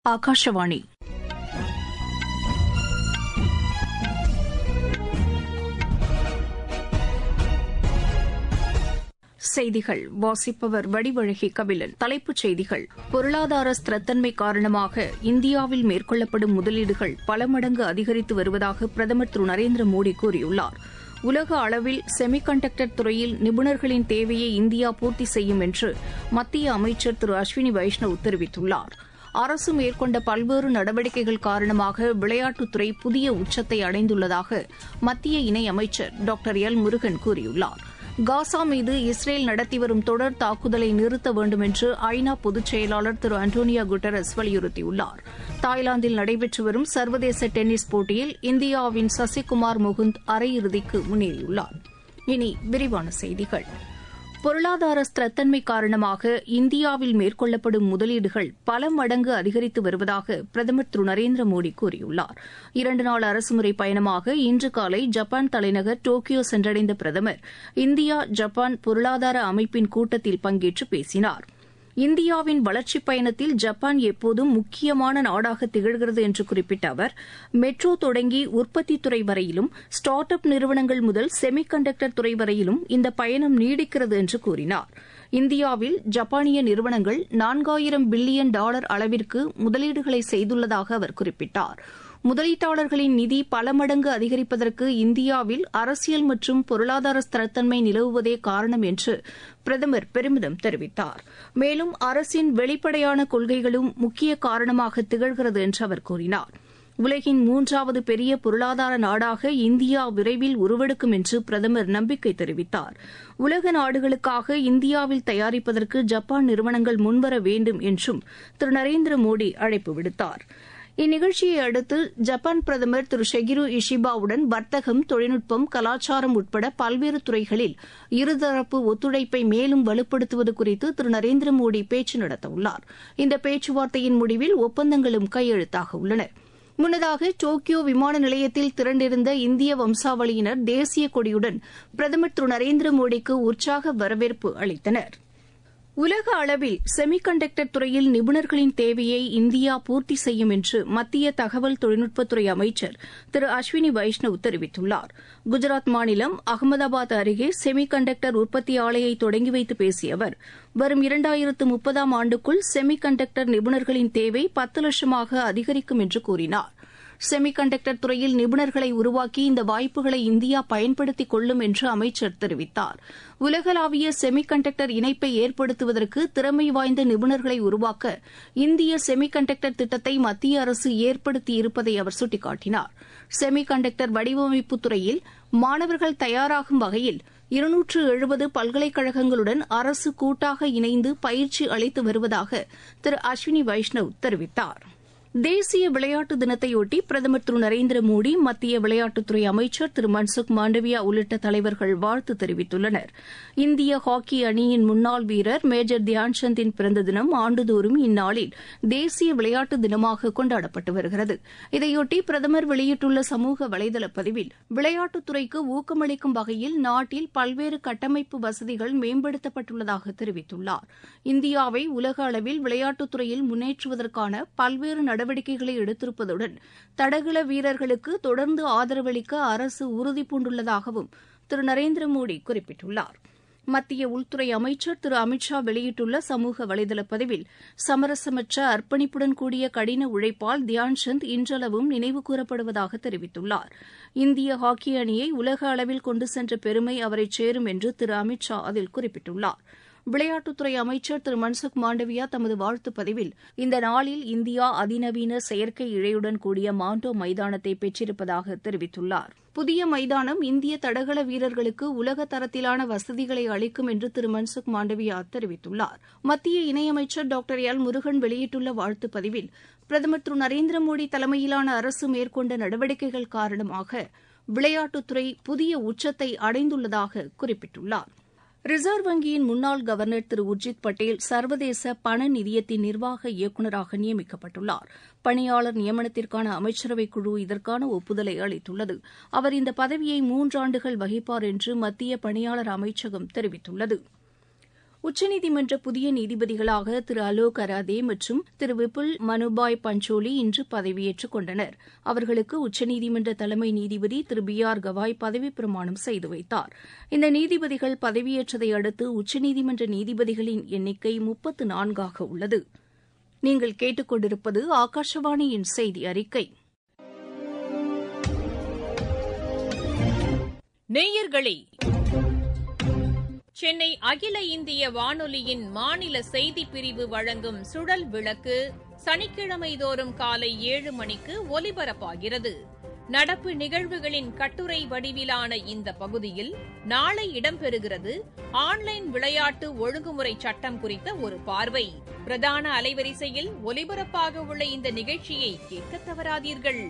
ஆகாஷவாணி செய்திகள் வாசிப்பவர் வடிவழகி கபிலன் தலைப்புச் செய்திகள் பொருளாதார ஸ்திரத்தன்மை காரணமாக இந்தியாவில் மேற்கொள்ளப்படும் முதலீடுகள் பல மடங்கு அதிகரித்து வருவதாக பிரதமர் திரு நரேந்திர மோடி கூறியுள்ளார் உலக அளவில் செமிகண்டக்டர் துறையில் நிபுணர்களின் தேவையை இந்தியா பூர்த்தி செய்யும் என்று மத்திய அமைச்சர் திரு அஸ்வினி வைஷ்ணவ் தெரிவித்துள்ளார் அரசு மேற்கொண்ட பல்வேறு நடவடிக்கைகள் காரணமாக விளையாட்டுத்துறை புதிய உச்சத்தை அடைந்துள்ளதாக மத்திய இணையமைச்சர் டாக்டர் எல் முருகன் கூறியுள்ளார் காசா மீது இஸ்ரேல் நடத்தி வரும் தொடர் தாக்குதலை நிறுத்த வேண்டும் என்று ஐநா பொதுச் செயலாளர் திரு அண்டோனியோ குட்டரஸ் வலியுறுத்தியுள்ளார் தாய்லாந்தில் நடைபெற்று வரும் சர்வதேச டென்னிஸ் போட்டியில் இந்தியாவின் சசிகுமார் முகுந்த் அரையிறுதிக்கு முன்னேறியுள்ளார் இனி விரிவான செய்திகள் பொருளாதார ஸ்திரத்தன்மை காரணமாக இந்தியாவில் மேற்கொள்ளப்படும் முதலீடுகள் பல மடங்கு அதிகரித்து வருவதாக பிரதமர் திரு நரேந்திர மோடி கூறியுள்ளார் இரண்டு நாள் அரசுமுறை பயணமாக இன்று காலை ஜப்பான் தலைநகர் டோக்கியோ சென்றடைந்த பிரதமர் இந்தியா ஜப்பான் பொருளாதார அமைப்பின் கூட்டத்தில் பங்கேற்று பேசினார் இந்தியாவின் வளர்ச்சிப் பயணத்தில் ஜப்பான் எப்போதும் முக்கியமான நாடாக திகழ்கிறது என்று குறிப்பிட்ட அவர் மெட்ரோ தொடங்கி உற்பத்தித் துறை வரையிலும் ஸ்டார்ட் அப் நிறுவனங்கள் முதல் செமிகண்டக்டர் துறை வரையிலும் இந்த பயணம் நீடிக்கிறது என்று கூறினார் இந்தியாவில் ஜப்பானிய நிறுவனங்கள் நான்காயிரம் பில்லியன் டாலர் அளவிற்கு முதலீடுகளை செய்துள்ளதாக அவர் குறிப்பிட்டார் முதலீட்டாளர்களின் நிதி பல மடங்கு அதிகரிப்பதற்கு இந்தியாவில் அரசியல் மற்றும் பொருளாதார ஸ்திரத்தன்மை நிலவுவதே காரணம் என்று பிரதமர் பெருமிதம் தெரிவித்தார் மேலும் அரசின் வெளிப்படையான கொள்கைகளும் முக்கிய காரணமாக திகழ்கிறது என்று அவர் கூறினார் உலகின் மூன்றாவது பெரிய பொருளாதார நாடாக இந்தியா விரைவில் உருவெடுக்கும் என்று பிரதமர் நம்பிக்கை தெரிவித்தார் உலக நாடுகளுக்காக இந்தியாவில் தயாரிப்பதற்கு ஜப்பான் நிறுவனங்கள் முன்வர வேண்டும் என்றும் திரு நரேந்திர மோடி அழைப்பு விடுத்தார் இந்நிகழ்ச்சியை அடுத்து ஜப்பான் பிரதமர் திரு ஷெகிரு இஷிபாவுடன் வர்த்தகம் தொழில்நுட்பம் கலாச்சாரம் உட்பட பல்வேறு துறைகளில் இருதரப்பு ஒத்துழைப்பை மேலும் வலுப்படுத்துவது குறித்து திரு நரேந்திர மோடி பேச்சு நடத்தவுள்ளார் இந்த பேச்சுவார்த்தையின் முடிவில் ஒப்பந்தங்களும் கையெழுத்தாக உள்ளன முன்னதாக டோக்கியோ விமான நிலையத்தில் திரண்டிருந்த இந்திய வம்சாவளியினர் தேசிய கொடியுடன் பிரதமர் திரு நரேந்திர மோடிக்கு உற்சாக வரவேற்பு அளித்தனர் உலக அளவில் செமிகண்டக்டர் துறையில் நிபுணர்களின் தேவையை இந்தியா பூர்த்தி செய்யும் என்று மத்திய தகவல் தொழில்நுட்பத்துறை அமைச்சர் திரு அஸ்வினி வைஷ்ணவ் தெரிவித்துள்ளார் குஜராத் மாநிலம் அகமதாபாத் அருகே செமிகண்டக்டர் உற்பத்தி ஆலையை தொடங்கி வைத்து பேசிய அவர் வரும் இரண்டாயிரத்து முப்பதாம் ஆண்டுக்குள் செமிகண்டக்டர் நிபுணர்களின் தேவை பத்து லட்சமாக அதிகரிக்கும் என்று கூறினார் செமிகண்டக்டர் துறையில் நிபுணர்களை உருவாக்கி இந்த வாய்ப்புகளை இந்தியா பயன்படுத்திக் கொள்ளும் என்று அமைச்சர் தெரிவித்தார் உலகளாவிய செமிகண்டக்டர் இணைப்பை ஏற்படுத்துவதற்கு திறமை வாய்ந்த நிபுணர்களை உருவாக்க இந்திய செமிகண்டக்டர் திட்டத்தை மத்திய அரசு ஏற்படுத்தியிருப்பதை அவர் சுட்டிக்காட்டினார் செமிகண்டக்டர் வடிவமைப்பு துறையில் மாணவர்கள் தயாராகும் வகையில் இருநூற்று எழுபது பல்கலைக்கழகங்களுடன் அரசு கூட்டாக இணைந்து பயிற்சி அளித்து வருவதாக திரு அஸ்வினி வைஷ்ணவ் தெரிவித்தாா் தேசிய விளையாட்டு தினத்தையொட்டி பிரதமர் திரு நரேந்திர மோடி மத்திய விளையாட்டுத்துறை அமைச்சர் திரு மன்சுக் மாண்டவியா உள்ளிட்ட தலைவர்கள் வாழ்த்து தெரிவித்துள்ளனர் இந்திய ஹாக்கி அணியின் முன்னாள் வீரர் மேஜர் தியான்சந்தின் பிறந்த தினம் ஆண்டுதோறும் இந்நாளில் தேசிய விளையாட்டு தினமாக கொண்டாடப்பட்டு வருகிறது இதையொட்டி பிரதமர் வெளியிட்டுள்ள சமூக வலைதள பதிவில் விளையாட்டுத்துறைக்கு ஊக்கமளிக்கும் வகையில் நாட்டில் பல்வேறு கட்டமைப்பு வசதிகள் மேம்படுத்தப்பட்டுள்ளதாக தெரிவித்துள்ளார் இந்தியாவை உலக அளவில் விளையாட்டுத்துறையில் முன்னேற்றுவதற்கான பல்வேறு நடவடிக்கைகளை எடுத்திருப்பதுடன் தடகள வீரர்களுக்கு தொடர்ந்து ஆதரவளிக்க அரசு உறுதிபூண்டுள்ளதாகவும் திரு நரேந்திர மோடி குறிப்பிட்டுள்ளார் மத்திய உள்துறை அமைச்சர் திரு அமித் ஷா வெளியிட்டுள்ள சமூக வலைதள பதிவில் சமரசமற்ற அர்ப்பணிப்புடன் கூடிய கடின உழைப்பால் தியான்சந்த் இன்றளவும் நினைவு கூறப்படுவதாக தெரிவித்துள்ளார் இந்திய ஹாக்கி அணியை உலக அளவில் கொண்டு சென்ற பெருமை அவரை சேரும் என்று திரு அமித் ஷா அதில் குறிப்பிட்டுள்ளார் விளையாட்டுத்துறை அமைச்சர் திரு மன்சுக் மாண்டவியா தமது வாழ்த்துப் பதிவில் இந்த நாளில் இந்தியா அதிநவீன செயற்கை இழையுடன் கூடிய மாண்டோ மைதானத்தை பெற்றிருப்பதாக தெரிவித்துள்ளார் புதிய மைதானம் இந்திய தடகள வீரர்களுக்கு உலக தரத்திலான வசதிகளை அளிக்கும் என்று திரு மன்சுக் மாண்டவியா தெரிவித்துள்ளார் மத்திய இணையமைச்சர் டாக்டர் எல் முருகன் வெளியிட்டுள்ள வாழ்த்துப் பதிவில் பிரதமர் திரு நரேந்திர மோடி தலைமையிலான அரசு மேற்கொண்ட நடவடிக்கைகள் காரணமாக விளையாட்டுத்துறை புதிய உச்சத்தை அடைந்துள்ளதாக குறிப்பிட்டுள்ளார் ரிசர்வ் வங்கியின் முன்னாள் கவர்னர் திரு உர்ஜித் பட்டேல் சர்வதேச பண நிதியத்தின் நிர்வாக இயக்குநராக நியமிக்கப்பட்டுள்ளார் பணியாளர் நியமனத்திற்கான அமைச்சரவைக் குழு இதற்கான ஒப்புதலை அளித்துள்ளது அவர் இந்த பதவியை மூன்றாண்டுகள் வகிப்பார் என்று மத்திய பணியாளர் அமைச்சகம் தெரிவித்துள்ளது உச்சநீதிமன்ற புதிய நீதிபதிகளாக திரு அலோக் அராதே மற்றும் திரு விபுல் மனுபாய் பஞ்சோலி இன்று பதவியேற்றுக் கொண்டனர் அவர்களுக்கு உச்சநீதிமன்ற தலைமை நீதிபதி திரு பி ஆர் கவாய் பதவிப் பிரமாணம் செய்து வைத்தார் இந்த நீதிபதிகள் பதவியேற்றதை அடுத்து உச்சநீதிமன்ற நீதிபதிகளின் எண்ணிக்கை முப்பத்து நான்காக உள்ளது நீங்கள் கேட்டுக்கொண்டிருப்பது ஆகாஷவாணியின் செய்தி அறிக்கை நேயர்களே சென்னை அகில இந்திய வானொலியின் மாநில செய்திப் பிரிவு வழங்கும் சுழல் விளக்கு சனிக்கிழமை தோறும் காலை ஏழு மணிக்கு ஒலிபரப்பாகிறது நடப்பு நிகழ்வுகளின் கட்டுரை வடிவிலான இந்த பகுதியில் நாளை இடம்பெறுகிறது ஆன்லைன் விளையாட்டு ஒழுங்குமுறை சட்டம் குறித்த ஒரு பார்வை பிரதான அலைவரிசையில் ஒலிபரப்பாக உள்ள இந்த நிகழ்ச்சியை கேட்க தவறாதீர்கள்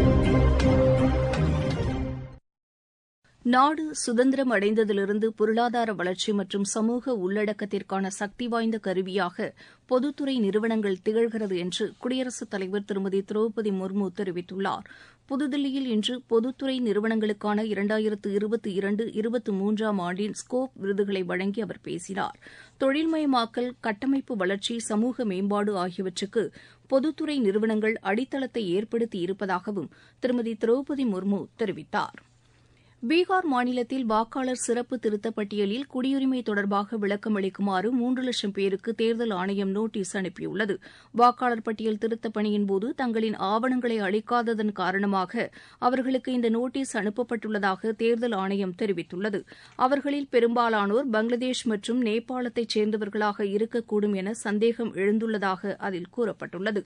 நாடு சுதந்திரம் அடைந்ததிலிருந்து பொருளாதார வளர்ச்சி மற்றும் சமூக உள்ளடக்கத்திற்கான சக்தி வாய்ந்த கருவியாக பொதுத்துறை நிறுவனங்கள் திகழ்கிறது என்று குடியரசுத் தலைவர் திருமதி திரௌபதி முர்மு தெரிவித்துள்ளார் புதுதில்லியில் இன்று பொதுத்துறை நிறுவனங்களுக்கான இரண்டாயிரத்து இருபத்தி இரண்டு இருபத்தி மூன்றாம் ஆண்டின் ஸ்கோப் விருதுகளை வழங்கி அவர் பேசினார் தொழில்மயமாக்கல் கட்டமைப்பு வளர்ச்சி சமூக மேம்பாடு ஆகியவற்றுக்கு பொதுத்துறை நிறுவனங்கள் அடித்தளத்தை ஏற்படுத்தி இருப்பதாகவும் திருமதி திரௌபதி முர்மு தெரிவித்தார் பீகார் மாநிலத்தில் வாக்காளர் சிறப்பு திருத்தப் பட்டியலில் குடியுரிமை தொடர்பாக விளக்கம் அளிக்குமாறு மூன்று லட்சம் பேருக்கு தேர்தல் ஆணையம் நோட்டீஸ் அனுப்பியுள்ளது வாக்காளர் பட்டியல் திருத்தப் பணியின்போது தங்களின் ஆவணங்களை அளிக்காததன் காரணமாக அவர்களுக்கு இந்த நோட்டீஸ் அனுப்பப்பட்டுள்ளதாக தேர்தல் ஆணையம் தெரிவித்துள்ளது அவர்களில் பெரும்பாலானோர் பங்களாதேஷ் மற்றும் நேபாளத்தைச் சேர்ந்தவர்களாக இருக்கக்கூடும் என சந்தேகம் எழுந்துள்ளதாக அதில் கூறப்பட்டுள்ளது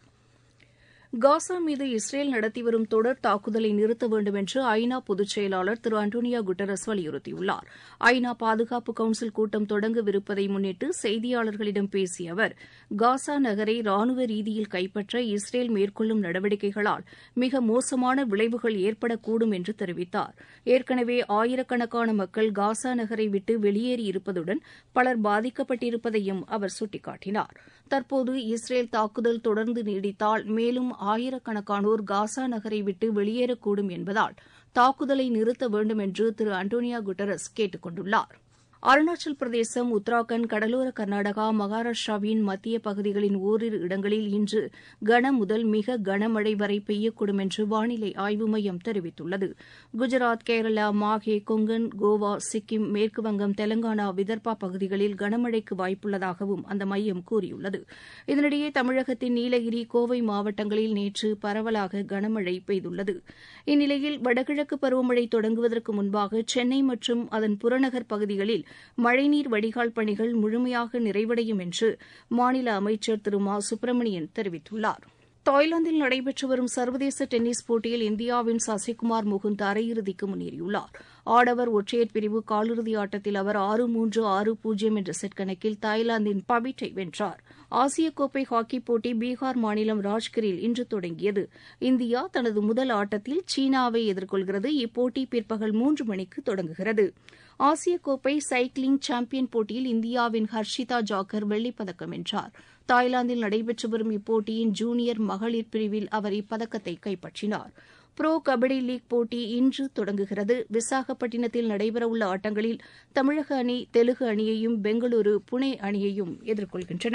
காசா மீது இஸ்ரேல் நடத்தி வரும் தொடர் தாக்குதலை நிறுத்த வேண்டும் என்று ஐநா பொதுச் செயலாளர் திரு அண்டோனியா குட்டரஸ் வலியுறுத்தியுள்ளார் ஐநா பாதுகாப்பு கவுன்சில் கூட்டம் தொடங்கவிருப்பதை முன்னிட்டு செய்தியாளர்களிடம் பேசிய அவர் காசா நகரை ராணுவ ரீதியில் கைப்பற்ற இஸ்ரேல் மேற்கொள்ளும் நடவடிக்கைகளால் மிக மோசமான விளைவுகள் ஏற்படக்கூடும் என்று தெரிவித்தார் ஏற்கனவே ஆயிரக்கணக்கான மக்கள் காசா நகரை விட்டு வெளியேறியிருப்பதுடன் பலர் பாதிக்கப்பட்டிருப்பதையும் அவர் சுட்டிக்காட்டினார் தற்போது இஸ்ரேல் தாக்குதல் தொடர்ந்து நீடித்தால் மேலும் ஆயிரக்கணக்கானோர் காசா நகரை விட்டு வெளியேறக்கூடும் என்பதால் தாக்குதலை நிறுத்த வேண்டும் என்று திரு அண்டோனியா குட்டரஸ் கேட்டுக் கொண்டுள்ளார் அருணாச்சல் பிரதேசம் உத்தராகண்ட் கடலோர கர்நாடகா மகாராஷ்டிராவின் மத்திய பகுதிகளின் ஓரிரு இடங்களில் இன்று கன முதல் மிக கனமழை வரை பெய்யக்கூடும் என்று வானிலை ஆய்வு மையம் தெரிவித்துள்ளது குஜராத் கேரளா மாஹே கொங்கன் கோவா சிக்கிம் மேற்குவங்கம் தெலங்கானா விதர்பா பகுதிகளில் கனமழைக்கு வாய்ப்புள்ளதாகவும் அந்த மையம் கூறியுள்ளது இதனிடையே தமிழகத்தின் நீலகிரி கோவை மாவட்டங்களில் நேற்று பரவலாக கனமழை பெய்துள்ளது இந்நிலையில் வடகிழக்கு பருவமழை தொடங்குவதற்கு முன்பாக சென்னை மற்றும் அதன் புறநகர் பகுதிகளில் மழைநீர் வடிகால் பணிகள் முழுமையாக நிறைவடையும் என்று மாநில அமைச்சர் திரு மா சுப்பிரமணியன் தெரிவித்துள்ளார் தாய்லாந்தில் நடைபெற்று வரும் சர்வதேச டென்னிஸ் போட்டியில் இந்தியாவின் சசிகுமார் முகுந்த் அரையிறுதிக்கு முன்னேறியுள்ளார் ஆடவர் ஒற்றையர் பிரிவு காலிறுதி ஆட்டத்தில் அவர் ஆறு மூன்று ஆறு பூஜ்ஜியம் என்ற செட் கணக்கில் தாய்லாந்தின் பபிட்டை வென்றார் ஆசிய கோப்பை ஹாக்கி போட்டி பீகார் மாநிலம் ராஜ்கிரில் இன்று தொடங்கியது இந்தியா தனது முதல் ஆட்டத்தில் சீனாவை எதிர்கொள்கிறது இப்போட்டி பிற்பகல் மூன்று மணிக்கு தொடங்குகிறது ஆசிய கோப்பை சைக்கிளிங் சாம்பியன் போட்டியில் இந்தியாவின் ஹர்ஷிதா ஜாக்கர் வெள்ளிப்பதக்கம் வென்றார் தாய்லாந்தில் நடைபெற்று வரும் இப்போட்டியின் ஜூனியர் மகளிர் பிரிவில் அவர் இப்பதக்கத்தை கைப்பற்றினார் புரோ கபடி லீக் போட்டி இன்று தொடங்குகிறது விசாகப்பட்டினத்தில் நடைபெறவுள்ள ஆட்டங்களில் தமிழக அணி தெலுங்கு அணியையும் பெங்களூரு புனே அணியையும் எதிர்கொள்கின்றன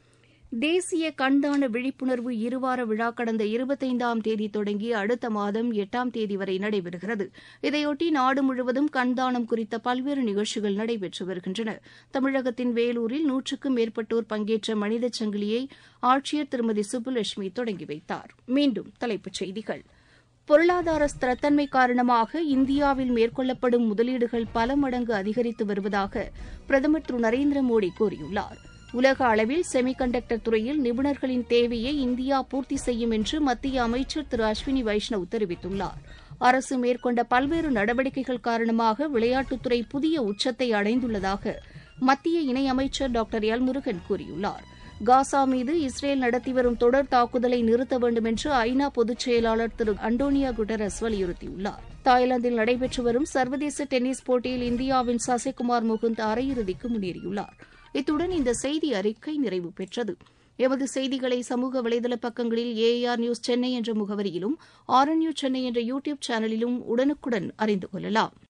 தேசிய கண்தான விழிப்புணர்வு இருவார விழா கடந்த இருபத்தைந்தாம் தேதி தொடங்கி அடுத்த மாதம் எட்டாம் தேதி வரை நடைபெறுகிறது இதையொட்டி நாடு முழுவதும் கண்தானம் குறித்த பல்வேறு நிகழ்ச்சிகள் நடைபெற்று வருகின்றன தமிழகத்தின் வேலூரில் நூற்றுக்கும் மேற்பட்டோர் பங்கேற்ற மனித சங்கிலியை ஆட்சியர் திருமதி சுப்புலட்சுமி தொடங்கி வைத்தார் மீண்டும் தலைப்புச் செய்திகள் பொருளாதார ஸ்திரத்தன்மை காரணமாக இந்தியாவில் மேற்கொள்ளப்படும் முதலீடுகள் பல மடங்கு அதிகரித்து வருவதாக பிரதமர் திரு நரேந்திர மோடி கூறியுள்ளார் உலக அளவில் செமிகண்டக்டர் துறையில் நிபுணர்களின் தேவையை இந்தியா பூர்த்தி செய்யும் என்று மத்திய அமைச்சர் திரு அஸ்வினி வைஷ்ணவ் தெரிவித்துள்ளார் அரசு மேற்கொண்ட பல்வேறு நடவடிக்கைகள் காரணமாக விளையாட்டுத்துறை புதிய உச்சத்தை அடைந்துள்ளதாக மத்திய இணையமைச்சர் டாக்டர் எல் முருகன் கூறியுள்ளார் காசா மீது இஸ்ரேல் நடத்தி வரும் தொடர் தாக்குதலை நிறுத்த வேண்டும் என்று ஐநா பொதுச் செயலாளர் திரு அண்டோனியா குட்டரஸ் வலியுறுத்தியுள்ளார் தாய்லாந்தில் நடைபெற்று வரும் சர்வதேச டென்னிஸ் போட்டியில் இந்தியாவின் சசிகுமார் முகுந்த் அரையிறுதிக்கு முன்னேறியுள்ளார் இத்துடன் இந்த செய்தி அறிக்கை நிறைவு பெற்றது எமது செய்திகளை சமூக வலைதள பக்கங்களில் ஏஆர் நியூஸ் சென்னை என்ற முகவரியிலும் ஆர் என் நியூஸ் சென்னை என்ற யூ டியூப் சேனலிலும் உடனுக்குடன் அறிந்து கொள்ளலாம்